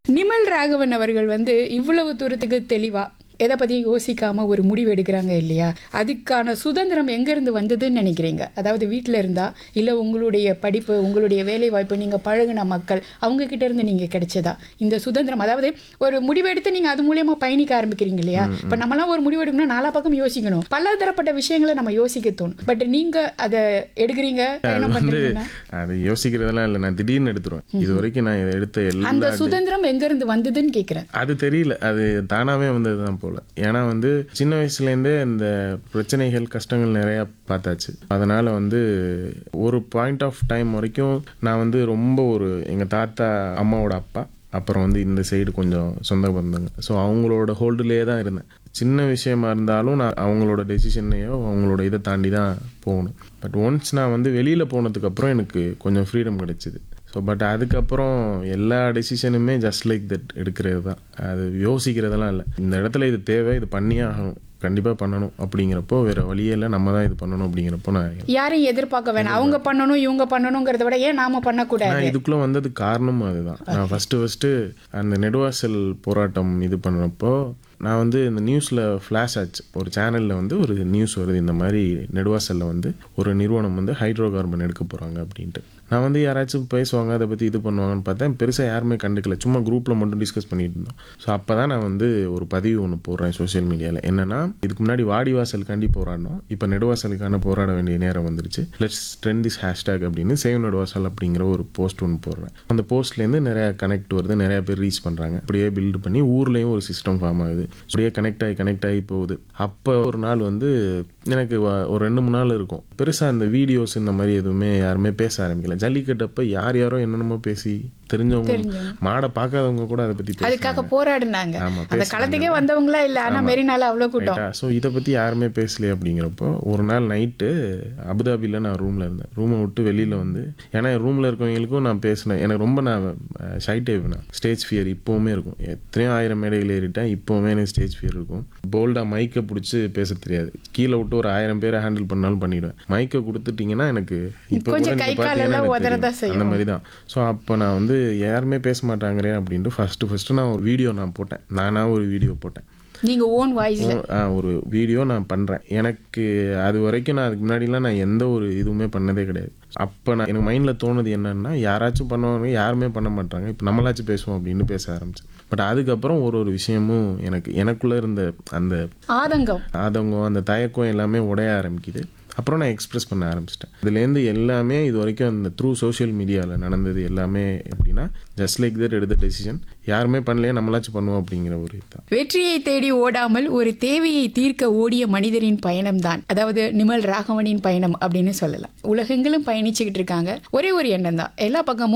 நிமல் ராகவன் அவர்கள் வந்து இவ்வளவு தூரத்துக்கு தெளிவா எதை பத்தி யோசிக்காம ஒரு முடிவு எடுக்கிறாங்க இல்லையா அதுக்கான சுதந்திரம் எங்க இருந்து வந்ததுன்னு நினைக்கிறீங்க அதாவது வீட்ல இருந்தா இல்ல உங்களுடைய படிப்பு உங்களுடைய வேலை வாய்ப்பு நீங்க பழகுன மக்கள் அவங்க கிட்ட இருந்து நீங்க கிடைச்சதா இந்த சுதந்திரம் அதாவது ஒரு முடிவு எடுத்து நீங்க அது மூலியமா பயணிக்க ஆரம்பிக்கிறீங்க இல்லையா இப்ப நம்மலாம் ஒரு முடிவு எடுக்கணும்னா நாலா பக்கம் யோசிக்கணும் பலதரப்பட்ட விஷயங்களை நம்ம யோசிக்க தோணும் பட் நீங்க அதை எடுக்கிறீங்க பயணம் வந்து பண்றீங்கன்னா அது யோசிக்கிறதெல்லாம் இல்லை நான் திடீர்னு எடுத்துருவேன் இது வரைக்கும் நான் இதை எடுத்த எல்லா அந்த சுதந்திரம் எங்க இருந்து வந்ததுன்னு கேக்குறேன் அது தெரியல அது தானாவே வந்தது தான் போல ஏன்னா வந்து சின்ன வயசுலேருந்தே இந்த பிரச்சனைகள் கஷ்டங்கள் நிறையா பார்த்தாச்சு அதனால வந்து ஒரு பாயிண்ட் ஆஃப் டைம் வரைக்கும் நான் வந்து ரொம்ப ஒரு எங்கள் தாத்தா அம்மாவோட அப்பா அப்புறம் வந்து இந்த சைடு கொஞ்சம் சொந்த பந்தங்க ஸோ அவங்களோட ஹோல்டுலேயே தான் இருந்தேன் சின்ன விஷயமா இருந்தாலும் நான் அவங்களோட டெசிஷனையோ அவங்களோட இதை தாண்டி தான் போகணும் பட் ஒன்ஸ் நான் வந்து வெளியில் போனதுக்கப்புறம் எனக்கு கொஞ்சம் ஃப்ரீடம் கிடைச்சிது ஸோ பட் அதுக்கப்புறம் எல்லா டெசிஷனுமே ஜஸ்ட் லைக் தட் எடுக்கிறது தான் அது யோசிக்கிறதெல்லாம் இல்லை இந்த இடத்துல இது தேவை இது பண்ணியே ஆகணும் கண்டிப்பாக பண்ணணும் அப்படிங்கிறப்போ வேற வழியே இல்லை நம்ம தான் இது பண்ணணும் அப்படிங்கிறப்போ நான் யாரையும் எதிர்பார்க்க வேணாம் அவங்க பண்ணணும் இவங்க பண்ணணுங்கிறத விட ஏன் நாம பண்ணக்கூடாது நான் இதுக்குள்ளே வந்தது காரணமும் அதுதான் நான் ஃபஸ்ட்டு ஃபஸ்ட்டு அந்த நெடுவாசல் போராட்டம் இது பண்ணப்போ நான் வந்து இந்த நியூஸில் ஃப்ளாஷ் ஆச்சு ஒரு சேனலில் வந்து ஒரு நியூஸ் வருது இந்த மாதிரி நெடுவாசலில் வந்து ஒரு நிறுவனம் வந்து ஹைட்ரோ கார்பன் எடுக்க போகிறாங்க அப்படின்ட்டு நான் வந்து யாராச்சும் பேசுவாங்க அதை பற்றி இது பண்ணுவாங்கன்னு பார்த்தேன் பெருசாக யாருமே கண்டுக்கல சும்மா குரூப்பில் மட்டும் டிஸ்கஸ் பண்ணிட்டு இருந்தோம் ஸோ அப்போ தான் நான் வந்து ஒரு பதிவு ஒன்று போடுறேன் சோஷியல் மீடியாவில் என்னன்னா இதுக்கு முன்னாடி வாடிவாசலுக்காண்டி போராடினோம் இப்போ நெடுவாசலுக்கான போராட வேண்டிய நேரம் வந்துருச்சு லெட்ஸ் ட்ரெண்ட் திஸ் ஹேஷ்டேக் அப்படின்னு சேவ் நெடுவாசல் அப்படிங்கிற ஒரு போஸ்ட் ஒன்று போடுறேன் அந்த போஸ்ட்லேருந்து நிறைய கனெக்ட் வருது நிறைய பேர் ரீச் பண்ணுறாங்க அப்படியே பில்டு பண்ணி ஊர்லேயும் ஒரு சிஸ்டம் ஃபார்ம் ஆகுது அப்படியே கனெக்ட் ஆகி கனெக்ட் ஆகி போகுது அப்போ ஒரு நாள் வந்து எனக்கு வ- ஒரு ரெண்டு மூணு நாள் இருக்கும் பெருசாக அந்த வீடியோஸ் இந்த மாதிரி எதுவுமே யாருமே பேச ஆரம்பிக்கல ஜல்லிக்கட்டப்ப யார் யாரோ என்னென்னமோ பேசி தெரிஞ்சவங்க மாடை பார்க்காதவங்க கூட அதை பற்றி அதுக்காக போராடினாங்க ஆமா, அந்த களத்துக்கே வந்தவங்களா இல்ல ஆனா மெரினால அவ்வளவு கூட்டம் ஸோ இதை பற்றி யாருமே பேசலையே அப்படிங்கிறப்போ ஒரு நாள் நைட்டு அபுதாபியில் நான் ரூமில் இருந்தேன் ரூமை விட்டு வெளியில் வந்து ஏன்னா ரூமில் இருக்கவங்களுக்கும் நான் பேசினேன் எனக்கு ரொம்ப நான் ஷை டைப் நான் ஸ்டேஜ் ஃபியர் இப்போவுமே இருக்கும் எத்தனையோ ஆயிரம் மேடைகள் ஏறிட்டேன் இப்போவுமே எனக்கு ஸ்டேஜ் ஃபியர் இருக்கும் போல்டாக மைக்கை பிடிச்சி பேச தெரியாது கீழே விட்டு ஒரு ஆயிரம் பேரை ஹேண்டில் பண்ணாலும் பண்ணிடுவேன் மைக்கை கொடுத்துட்டீங்கன்னா எனக்கு இப்போ கூட கொஞ்சம் நீங்க கை காலெல்லாம் பார்த்தீங்கன்னா எனக்கு உதறதான் தெரியும். அந்த மாதிரி தான் ஸோ அப்போ நான் வந்து யாருமே பேச மாட்டாங்களே அப்படின்ட்டு ஃபஸ்ட்டு ஃபஸ்ட்டு நான் ஒரு வீடியோ நான் போட்டேன் நானாக ஒரு வீடியோ போட்டேன் நீங்க ஓன் வாய்ஸ்ல ஆ, ஒரு வீடியோ நான் பண்ணுறேன் எனக்கு அது வரைக்கும் நான் அதுக்கு முன்னாடிலாம் நான் எந்த ஒரு இதுவுமே பண்ணதே கிடையாது அப்போ நான் எனக்கு மைண்டில் தோணுது என்னன்னா யாராச்சும் பண்ணுவாங்க யாருமே பண்ண மாட்டாங்க இப்போ நம்மளாச்சும் பேசுவோம் அப்படின்னு பேச ஆரம்பிச்சேன் பட் அதுக்கப்புறம் ஒரு ஒரு விஷயமும் எனக்கு எனக்குள்ளே இருந்த அந்த ஆதங்கம் ஆதங்கம் அந்த தயக்கம் எல்லாமே உடைய ஆரம்பிக்குது அப்புறம் நான் எக்ஸ்பிரஸ் பண்ண ஆரம்பிச்சிட்டேன் இதுலேருந்து எல்லாமே இது வரைக்கும் அந்த த்ரூ சோஷியல் மீடியாவில் நடந்தது எல்லாமே எப்படின்னா ஜஸ்ட் லைக் தட் எடுத்த டெசிஷன் யாருமே பண்ணலையே நம்மளாச்சும் பண்ணுவோம் அப்படிங்கிற ஒரு இதுதான் வெற்றியை தேடி ஓடாமல் ஒரு தேவையை தீர்க்க ஓடிய மனிதரின் பயணம் தான் அதாவது நிமல் ராகவனின் பயணம் அப்படின்னு சொல்லலாம் உலகெங்கிலும் பயணிச்சுக்கிட்டு இருக்காங்க ஒரே ஒரு எண்ணம் தான் எல்லா பக்கமும்